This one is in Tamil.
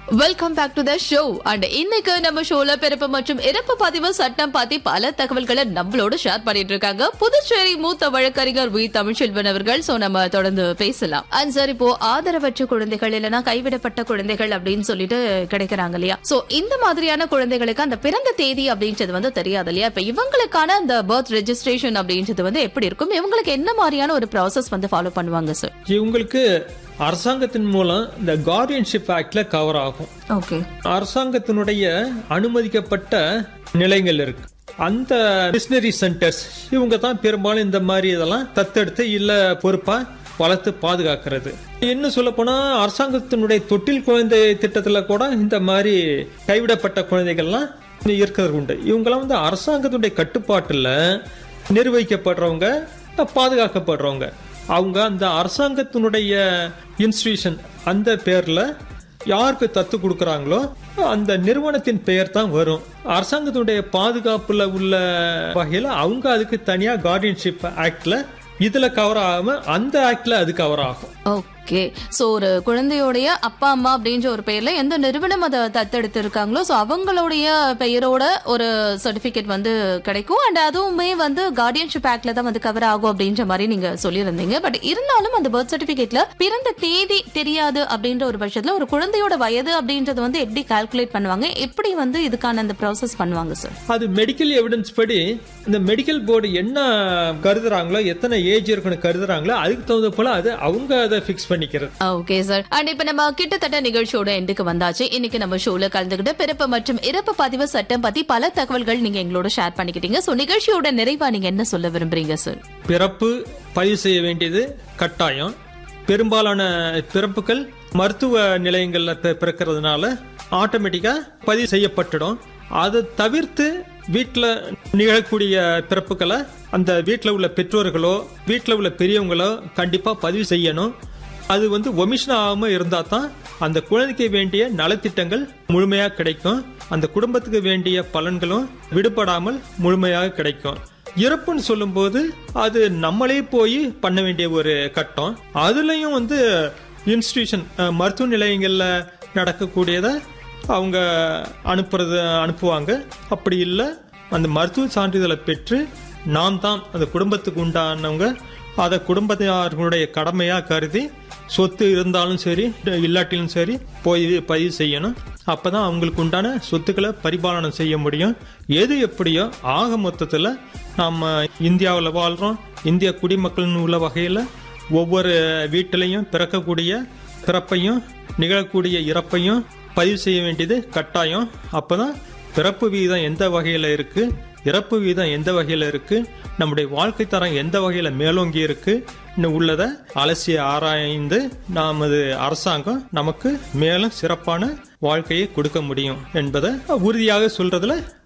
welcome back to the show and இன்னைக்கு நம்ம ஷோல பிறப்பு மற்றும் இறப்பு பதிவு சட்டம் பத்தி பல தகவல்களை நம்மளோட ஷேர் பண்ணிட்டு இருக்காங்க புதுச்சேரி மூத்த வழக்கறிஞர் வி தமிழ்ச்செல்வன் அவர்கள் சோ நம்ம தொடர்ந்து பேசலாம் அண்ட் சார் இப்போ ஆதரவற்ற குழந்தைகள் இல்லைன்னா கைவிடப்பட்ட குழந்தைகள் அப்படின்னு சொல்லிட்டு கிடைக்கிறாங்க இல்லையா சோ இந்த மாதிரியான குழந்தைகளுக்கு அந்த பிறந்த தேதி அப்படின்றது வந்து தெரியாது இல்லையா இப்ப இவங்களுக்கான அந்த பர்த் ரெஜிஸ்ட்ரேஷன் அப்படின்றது வந்து எப்படி இருக்கும் இவங்களுக்கு என்ன மாதிரியான ஒரு ப்ராசஸ் வந்து ஃபாலோ பண்ணுவாங்க சார் இவங்களுக்கு அரசாங்கத்தின் மூலம் இந்த கார்டியன்ஷிப் ஆக்ட்ல கவர் ஆகும் ஓகே அரசாங்கத்தினுடைய அனுமதிக்கப்பட்ட நிலையங்கள் இருக்கு அந்த மிஷினரி சென்டர்ஸ் இவங்க தான் பெரும்பாலும் இந்த மாதிரி இதெல்லாம் தத்தெடுத்து இல்ல பொறுப்பா வளர்த்து பாதுகாக்கிறது இன்னும் சொல்ல போனா அரசாங்கத்தினுடைய தொட்டில் குழந்தை திட்டத்துல கூட இந்த மாதிரி கைவிடப்பட்ட குழந்தைகள்லாம் இருக்கிறது உண்டு இவங்கெல்லாம் வந்து அரசாங்கத்தினுடைய கட்டுப்பாட்டுல நிர்வகிக்கப்படுறவங்க பாதுகாக்கப்படுறவங்க அவங்க அந்த அரசாங்கத்தினுடைய இன்ஸ்டிடியூஷன் அந்த பேர்ல யாருக்கு தத்து கொடுக்கறாங்களோ அந்த நிறுவனத்தின் பெயர் தான் வரும் அரசாங்கத்தினுடைய பாதுகாப்புல உள்ள வகையில அவங்க அதுக்கு தனியா கார்டியன்ஷிப் ஆக்ட்ல இதுல கவர் ஆகாம அந்த ஆக்ட்ல அது கவர் ஆகும் ஓகே சோ ஒரு குழந்தையோடைய அப்பா அம்மா அப்படின்ற ஒரு பெயர்ல எந்த நிறுவனம் அதை தத்தெடுத்து இருக்காங்களோ சோ அவங்களுடைய பெயரோட ஒரு சர்டிபிகேட் வந்து கிடைக்கும் அண்ட் அதுவுமே வந்து கார்டியன்ஷிப் ஆக்ட்ல தான் வந்து கவர் ஆகும் அப்படின்ற மாதிரி நீங்க சொல்லியிருந்தீங்க பட் இருந்தாலும் அந்த பர்த் சர்டிபிகேட்ல பிறந்த தேதி தெரியாது அப்படின்ற ஒரு பட்சத்துல ஒரு குழந்தையோட வயது அப்படின்றது வந்து எப்படி கால்குலேட் பண்ணுவாங்க எப்படி வந்து இதுக்கான அந்த ப்ராசஸ் பண்ணுவாங்க சார் அது மெடிக்கல் எவிடன்ஸ் படி இந்த மெடிக்கல் போர்டு என்ன கருதுறாங்களோ எத்தனை ஏஜ் இருக்குன்னு கருதுறாங்களோ அதுக்கு தகுந்த போல அது அவங்க அதை ஃபிக்ஸ் பண்ணிக்கிறது ஓகே சார் அண்ட் இப்ப நம்ம கிட்டத்தட்ட நிகழ்ச்சியோட எண்டுக்கு வந்தாச்சு இன்னைக்கு நம்ம ஷோல கலந்துகிட்டு பிறப்பு மற்றும் இறப்பு பதிவு சட்டம் பத்தி பல தகவல்கள் நீங்க எங்களோட ஷேர் பண்ணிக்கிட்டீங்க சோ நிகழ்ச்சியோட நிறைவா நீங்க என்ன சொல்ல விரும்புறீங்க சார் பிறப்பு பதிவு செய்ய வேண்டியது கட்டாயம் பெரும்பாலான பிறப்புகள் மருத்துவ நிலையங்கள்ல பி- பிறக்கிறதுனால ஆட்டோமேட்டிக்கா பதிவு செய்யப்பட்டுடும் அதை தவிர்த்து வீட்டில் நிகழக்கூடிய பிறப்புகளை அந்த வீட்டில் உள்ள பெற்றோர்களோ வீட்டில் உள்ள பெரியவங்களோ கண்டிப்பா பதிவு செய்யணும் அது வந்து ஒமிஷன் ஆகாம இருந்தா தான் அந்த குழந்தைக்கு வேண்டிய நலத்திட்டங்கள் முழுமையாக கிடைக்கும் அந்த குடும்பத்துக்கு வேண்டிய பலன்களும் விடுபடாமல் முழுமையாக கிடைக்கும் இறப்புன்னு சொல்லும்போது அது நம்மளே போய் பண்ண வேண்டிய ஒரு கட்டம் அதுலயும் வந்து இன்ஸ்டிடியூஷன் மருத்துவ நிலையங்கள்ல நடக்கக்கூடியதை அவங்க அனுப்புறது அனுப்புவாங்க அப்படி இல்லை அந்த மருத்துவ சான்றிதழை பெற்று நாம் தான் அந்த குடும்பத்துக்கு உண்டானவங்க அதை குடும்பத்தினர்களுடைய கடமையா கருதி சொத்து இருந்தாலும் சரி இல்லாட்டிலும் சரி போய் பதிவு செய்யணும் அப்பதான் அவங்களுக்கு உண்டான சொத்துக்களை பரிபாலனம் செய்ய முடியும் எது எப்படியோ ஆக மொத்தத்தில் நம்ம இந்தியாவில் வாழ்றோம் இந்திய குடிமக்கள்னு உள்ள வகையில் ஒவ்வொரு வீட்டிலையும் பிறக்கக்கூடிய பிறப்பையும் நிகழக்கூடிய இறப்பையும் பதிவு செய்ய வேண்டியது கட்டாயம் அப்பதான் பிறப்பு வீதம் எந்த வகையில இருக்கு இறப்பு வீதம் எந்த வகையில இருக்கு நம்முடைய வாழ்க்கை தரம் எந்த வகையில மேலோங்கி இருக்கு இன்னும் உள்ளதை அலசி ஆராய்ந்து நமது அரசாங்கம் நமக்கு மேலும் சிறப்பான வாழ்க்கையை கொடுக்க முடியும் என்பதை உறுதியாக சொல்றதுல